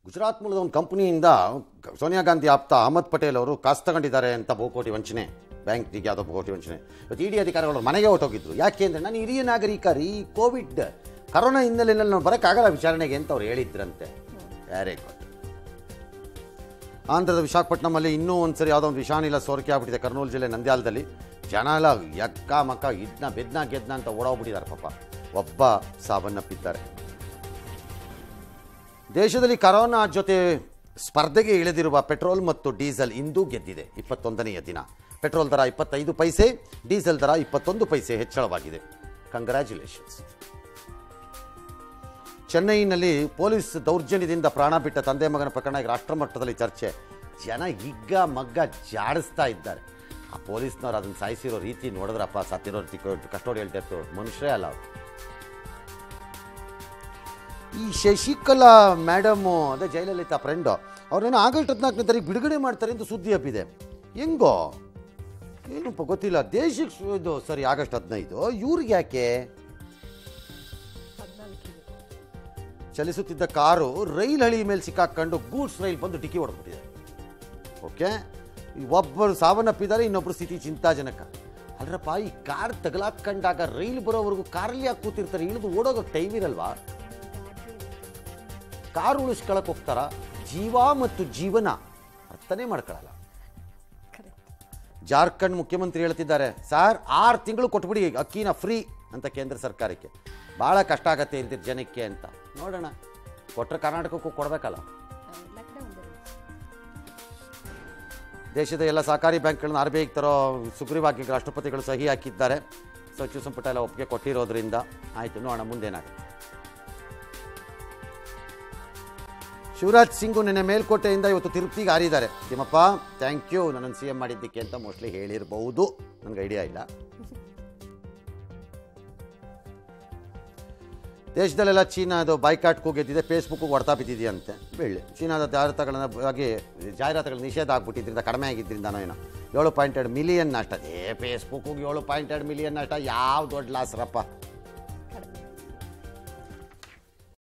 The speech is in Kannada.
ಗುಜರಾತ್ ಮೂಲದ ಒಂದು ಕಂಪನಿಯಿಂದ ಸೋನಿಯಾ ಗಾಂಧಿ ಆಪ್ತ ಅಹಮದ್ ಪಟೇಲ್ ಅವರು ಕಾಸು ತಗೊಂಡಿದ್ದಾರೆ ಅಂತ ಬಹುಕೋಟಿ ವಂಚನೆ ಬ್ಯಾಂಕ್ಗೆ ಯಾವುದೋ ಬಹುಕೋಟಿ ವಂಚನೆ ಇವತ್ತು ಇಡಿ ಅಧಿಕಾರಿಗಳು ಮನೆಗೆ ಹೊರಟೋಗಿದ್ರು ಯಾಕೆ ಅಂದರೆ ನಾನು ಹಿರಿಯ ನಾಗರಿಕ ರೀ ಕೋವಿಡ್ ಕರೋನಾ ಹಿನ್ನೆಲೆಯಲ್ಲಿ ನಾನು ಬರೋಕ್ಕಾಗಲ್ಲ ವಿಚಾರಣೆಗೆ ಅಂತ ಅವ್ರು ಹೇಳಿದ್ರಂತೆ ವೆರಿ ಗುಡ್ ಆಂಧ್ರದ ವಿಶಾಖಪಟ್ಟಣಮಲ್ಲಿ ಇನ್ನೂ ಒಂದ್ಸರಿ ಯಾವುದೋ ಒಂದು ವಿಷಾನಿಲ ಸೋರಿಕೆ ಆಗ್ಬಿಟ್ಟಿದೆ ಕರ್ನೂಲು ಜಿಲ್ಲೆ ನಂದ್ಯಾಲದಲ್ಲಿ ಜನ ಎಲ್ಲ ಯಕ್ಕ ಮಕ್ಕ ಇದ್ನ ಬೆದ್ನ ಗೆದ್ನ ಅಂತ ಓಡೋಗ್ಬಿಟ್ಟಿದ್ದಾರೆ ಪಾಪ ಒಬ್ಬ ಸಾವನ್ನಪ್ಪಿದ್ದಾರೆ ದೇಶದಲ್ಲಿ ಕರೋನಾ ಜೊತೆ ಸ್ಪರ್ಧೆಗೆ ಇಳಿದಿರುವ ಪೆಟ್ರೋಲ್ ಮತ್ತು ಡೀಸೆಲ್ ಇಂದೂ ಗೆದ್ದಿದೆ ಇಪ್ಪತ್ತೊಂದನೆಯ ದಿನ ಪೆಟ್ರೋಲ್ ದರ ಇಪ್ಪತ್ತೈದು ಪೈಸೆ ಡೀಸೆಲ್ ದರ ಇಪ್ಪತ್ತೊಂದು ಪೈಸೆ ಹೆಚ್ಚಳವಾಗಿದೆ ಕಂಗ್ರ್ಯಾಚುಲೇಷನ್ಸ್ ಚೆನ್ನೈನಲ್ಲಿ ಪೊಲೀಸ್ ದೌರ್ಜನ್ಯದಿಂದ ಪ್ರಾಣ ಬಿಟ್ಟ ತಂದೆ ಮಗನ ಪ್ರಕರಣ ಈಗ ರಾಷ್ಟ್ರಮಟ್ಟದಲ್ಲಿ ಚರ್ಚೆ ಜನ ಹಿಗ್ಗ ಮಗ್ಗ ಜಾಡಿಸ್ತಾ ಇದ್ದಾರೆ ಆ ಪೊಲೀಸ್ನವ್ರು ಅದನ್ನು ಸಾಯಿಸಿರೋ ರೀತಿ ನೋಡಿದ್ರಪ್ಪ ಸತ್ತಿರೋ ರೀತಿ ಕಸ್ಟೋಡಿಯಲ್ ಡೆತ್ ಮನುಷ್ಯರೇ ಅಲ್ಲ ಅವರು ಈ ಶಶಿಕಲಾ ಮೇಡಮು ಅದೇ ಜಯಲಲಿತಾ ಫ್ರೆಂಡು ಅವ್ರನ್ನೇನೋ ಆಗಸ್ಟ್ ಹದಿನಾಲ್ಕನೇ ತಾರೀಕು ಬಿಡುಗಡೆ ಮಾಡ್ತಾರೆ ಅಂತ ಸುದ್ದಿ ಹಬ್ಬಿದೆ ಹೆಂಗೋ ಏನಪ್ಪ ಗೊತ್ತಿಲ್ಲ ದೇಶಕ್ಕೆ ಸು- ಇದು ಸರಿ ಆಗಸ್ಟ್ ಹದಿನೈದು ಇವ್ರಿಗೆ ಯಾಕೆ ಚಲಿಸುತ್ತಿದ್ದ ಕಾರು ರೈಲ್ ಹಳಿ ಮೇಲೆ ಸಿಕ್ಕಾಕೊಂಡು ಗೂಡ್ಸ್ ರೈಲ್ ಬಂದು ಡಿಕ್ಕಿ ಹೊಡೆದ್ಬಿಟ್ಟಿದೆ ಓಕೆ ಈ ಒಬ್ಬರು ಸಾವನ್ನಪ್ಪಿದ್ದಾರೆ ಇನ್ನೊಬ್ಬರು ಸ್ಥಿತಿ ಚಿಂತಾಜನಕ ಅಲ್ರಪ್ಪ ಈ ಕಾರ್ ತಗಲಾಕೊಂಡಾಗ ರೈಲ್ ಬರೋವರೆಗೂ ಕಾರಲ್ಲಿ ಯಾಕೆ ಕೂತಿರ್ತಾರೆ ಇಳಿದು ಓಡೋಗೋಕೆ ಟೈಮ್ ಇರಲ್ವಾ ಕಾರು ಉಳಿಸ್ಕೊಳಕ್ ಹೋಗ್ತಾರ ಜೀವ ಮತ್ತು ಜೀವನ ಅರ್ಥನೇ ಮಾಡ್ಕೊಳ್ಳಲ್ಲ ಜಾರ್ಖಂಡ್ ಮುಖ್ಯಮಂತ್ರಿ ಹೇಳ್ತಿದ್ದಾರೆ ಸರ್ ಆರು ತಿಂಗಳು ಕೊಟ್ಬಿಡಿ ಅಕ್ಕಿನ ಫ್ರೀ ಅಂತ ಕೇಂದ್ರ ಸರ್ಕಾರಕ್ಕೆ ಭಾಳ ಕಷ್ಟ ಆಗತ್ತೆ ಇಲ್ದಿರ ಜನಕ್ಕೆ ಅಂತ ನೋಡೋಣ ಕೊಟ್ಟರೆ ಕರ್ನಾಟಕಕ್ಕೂ ಕೊಡಬೇಕಲ್ಲ ದೇಶದ ಎಲ್ಲ ಸಹಕಾರಿ ಬ್ಯಾಂಕ್ಗಳನ್ನ ಆರ್ ಬಿ ಐಗೆ ತರೋ ಸುಗ್ರೀವಾಜ್ಞೆಗೆ ರಾಷ್ಟ್ರಪತಿಗಳು ಸಹಿ ಹಾಕಿದ್ದಾರೆ ಸಚಿವ ಸಂಪುಟ ಎಲ್ಲ ಒಪ್ಪಿಗೆ ಕೊಟ್ಟಿರೋದ್ರಿಂದ ಆಯಿತು ನೋಡೋಣ ಮುಂದೇನಾಗುತ್ತೆ ಶಿವರಾಜ್ ಸಿಂಗು ನಿನ್ನೆ ಮೇಲ್ಕೋಟೆಯಿಂದ ಇವತ್ತು ತಿರುಪ್ತಿಗೆ ಹಾರಿದ್ದಾರೆ ತಿಮ್ಮಪ್ಪ ಥ್ಯಾಂಕ್ ಯು ನನ್ನನ್ನು ಸಿ ಎಂ ಮಾಡಿದ್ದಕ್ಕೆ ಅಂತ ಮೋಸ್ಟ್ಲಿ ಹೇಳಿರಬಹುದು ನನಗೆ ಐಡಿಯಾ ಇಲ್ಲ ದೇಶದಲ್ಲೆಲ್ಲ ಚೀನಾದು ಬಾಯ್ಕಾಟ್ ಕೂಗೆದ್ದಿದೆ ಫೇಸ್ಬುಕ್ಗೆ ಹೊಡ್ತಾ ಬಿದ್ದಿದೆಯಂತೆ ಬೆಳ್ಳಿ ಚೀನಾದ ಜಾಹೀರಾತುಗಳನ್ನ ಬಗ್ಗೆ ಜಾಹೀರಾತುಗಳ ನಿಷೇಧ ಆಗ್ಬಿಟ್ಟಿದ್ರಿಂದ ಕಡಿಮೆ ಆಗಿದ್ದರಿಂದನೋ ಏನೋ ಏಳು ಪಾಯಿಂಟ್ ಎರಡು ಮಿಲಿಯನ್ ನಷ್ಟ ಏ ಫೇಸ್ಬುಕ್ಕಿಗೆ ಏಳು ಪಾಯಿಂಟ್ ಎರಡು ಮಿಲಿಯನ್ ನಷ್ಟ ಯಾವ ದೊಡ್ಡ ಲಾಸ್ರಪ್ಪ